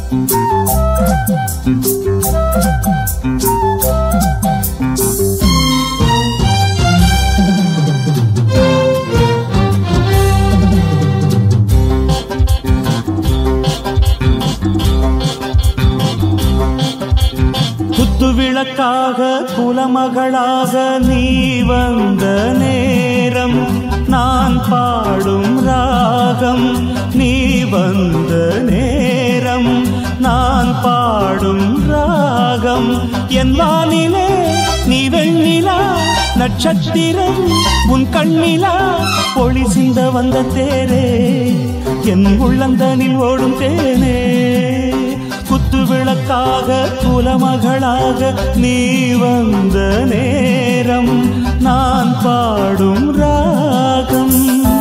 குத்துவிளக்காக குலமகளாக நீ வந்த நேரம் நான் பாடும் ராகம் நீ வந்த நேரம் நான் பாடும் ராகம் என் வானிலே நீ வெண்ணிலா நட்சத்திரம் உன் கண்ணிலா ஒளி சிந்த வந்த தேரே என் உள்ளந்தனில் ஓடும் தேனே குத்து விளக்காக குலமகளாக நீ வந்த நேரம் நான் பாடும் ராகம்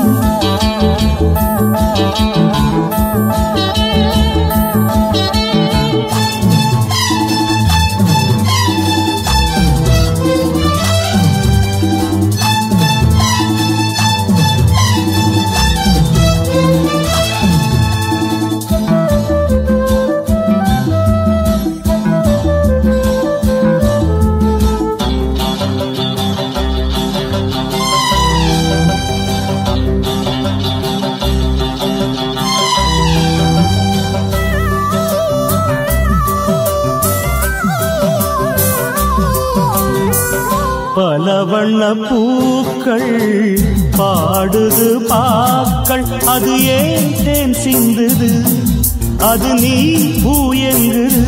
பல வண்ண பூக்கள் பாடுது பாக்கள் அது ஏன் தேன் சிந்துது அது நீ பூ எங்குது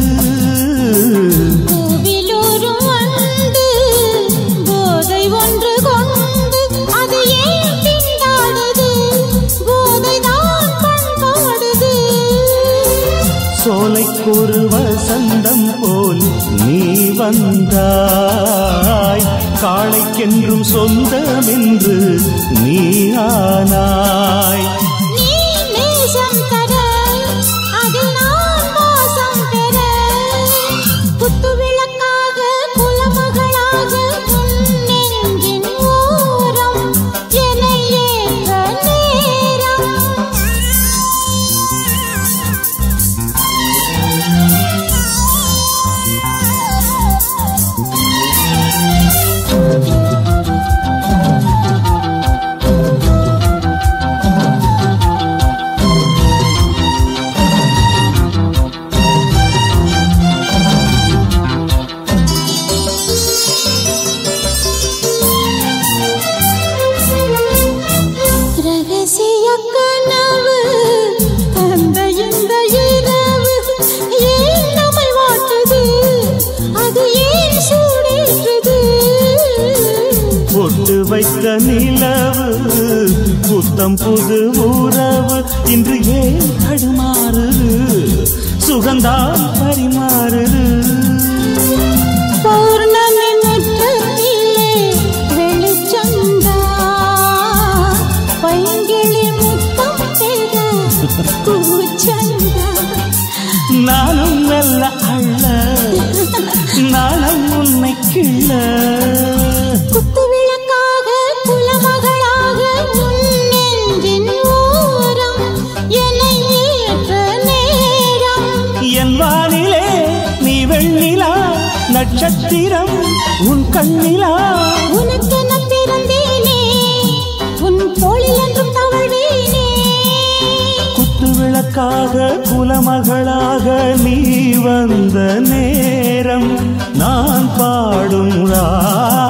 பூவிலூரும் வந்து போதை ஒன்று கொண்டு அது ஏன் திண்டாடுது போதைதான் பண்பாடுது சோலைக்கொரு வசந்தம் போல் நீ வந்தாய் காளைக்கென்றும் சொந்தமென்று நீ ஆனாய் நீ நேசம் தர அதில் நான் மோசம் பெற குத்து விளக்காக குலமகளாக உன் நெஞ்சின் ஓரம் என்னை ஏற்ற நேரம் ரகசிய கனவு அந்த இந்த இரவு ஏன் நம்மை வாட்டுது அது ஏன் சூடேற்றுது பொட்டு வைத்த நிலவு புத்தம் புது உறவு இன்று ஏன் தடுமாறுது சுகந்தான் பரிமாறுது பௌர்ணமி முற்றத்திலே வெளிச்சந்தா பைங்கிளி முத்தம் பெற கூச்சந்தா நானும் நல்ல அள்ள நானும் உன்னை கிள்ள குத்து விளக்காக குலமகளாக உன் நெஞ்சின் ஓரம் என்னை ஏற்ற நேரம் என் வானிலே நீ வெண்ணிலா நட்சத்திரம் உன் கண்ணிலா உனக்கென பிறந்தேனே உன் தோளில் என்றும் தவழ்வேனே குத்து விளக்காக குலமகளாக நீ வந்த நேரம் நான் பாடும் ரா